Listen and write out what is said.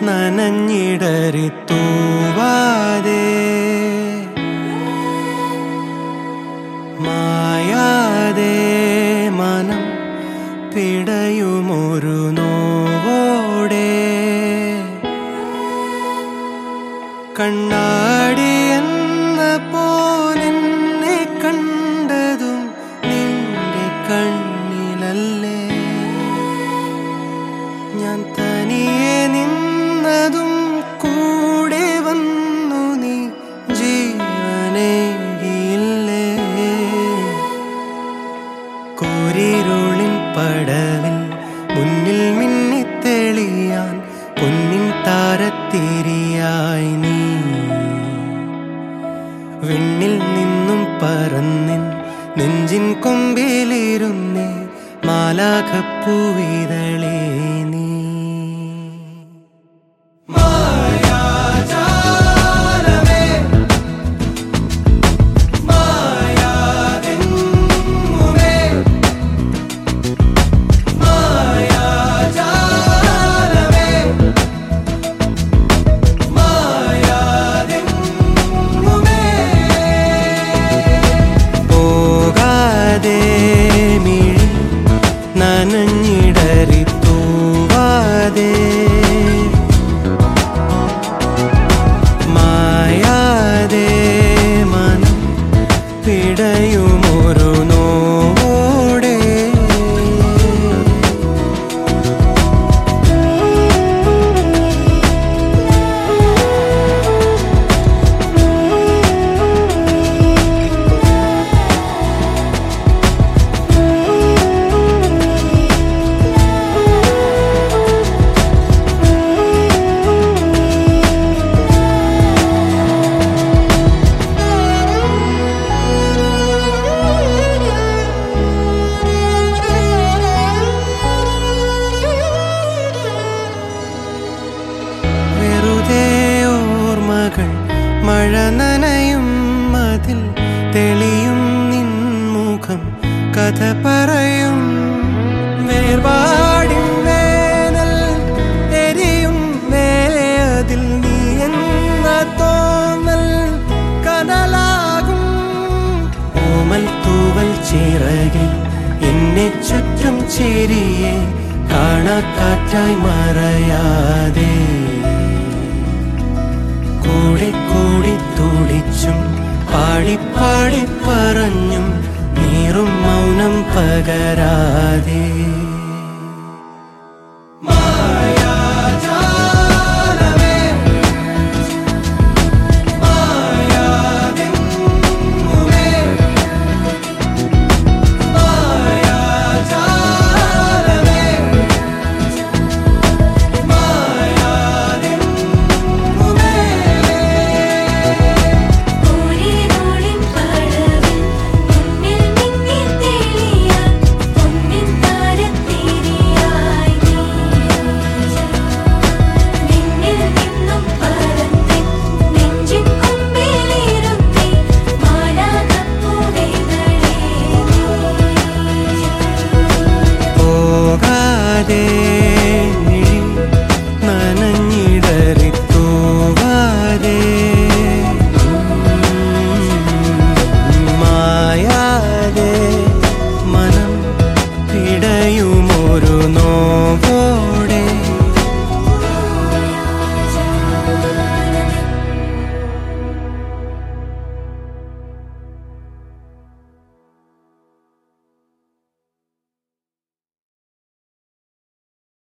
നനഞ്ഞിടറി തൂവാതെ മായാതെ മനം പിടയുമൊരു നോവോടെ കണ്ണാടി എന്ന പോലെന്നെ കണ്ടതും നിന്റെ കണ്ണിലല്ലേ ഞാൻ തനിയെ നിന്നതും കൂടെ വന്നു നീ ജീവനേകിയില്ലേ കൂരിരുളിൻ പടവിൽ മുന്നിൽ മിന്നിത്തെളിയാൻ പൊന്നിൻ താരത്തിരിയായി നീ വിണ്ണിൽ നിന്നും പറന്നിൻ നെഞ്ചിൻ കൊമ്പിലിരുന്നേ മാലാഖപ്പൂവിതളേ നീ മായാജാലമേ മായാതെങ്ങുമേ മായാജാലമേ മായാതെങ്ങുമേ പോകാതെ മിഴി നനഞ്ഞിടറി തൂവാതെ മായാതെ മനം പിടയുമൊരു നോടെ വെറുതെ ഓർമ്മകൾ മഴ നനയും അതിൽ തെളിയും നിൻമുഖം കഥ പറയും വേർപാടിൻ വേനൽ എരിയും മേലെ അതിൽ നീ എന്ന തോന്നൽ കനലാകും ഓമൽ തൂവൽ ചിറകിൽ എന്നെ ചുറ്റും ചിരിയെ കാണാക്കാറ്റായി മറയാതെ കൂടെ കൂടി തുടിച്ചും പാടി പാടി പറഞ്ഞും നീറും മൗനം പകരാതെ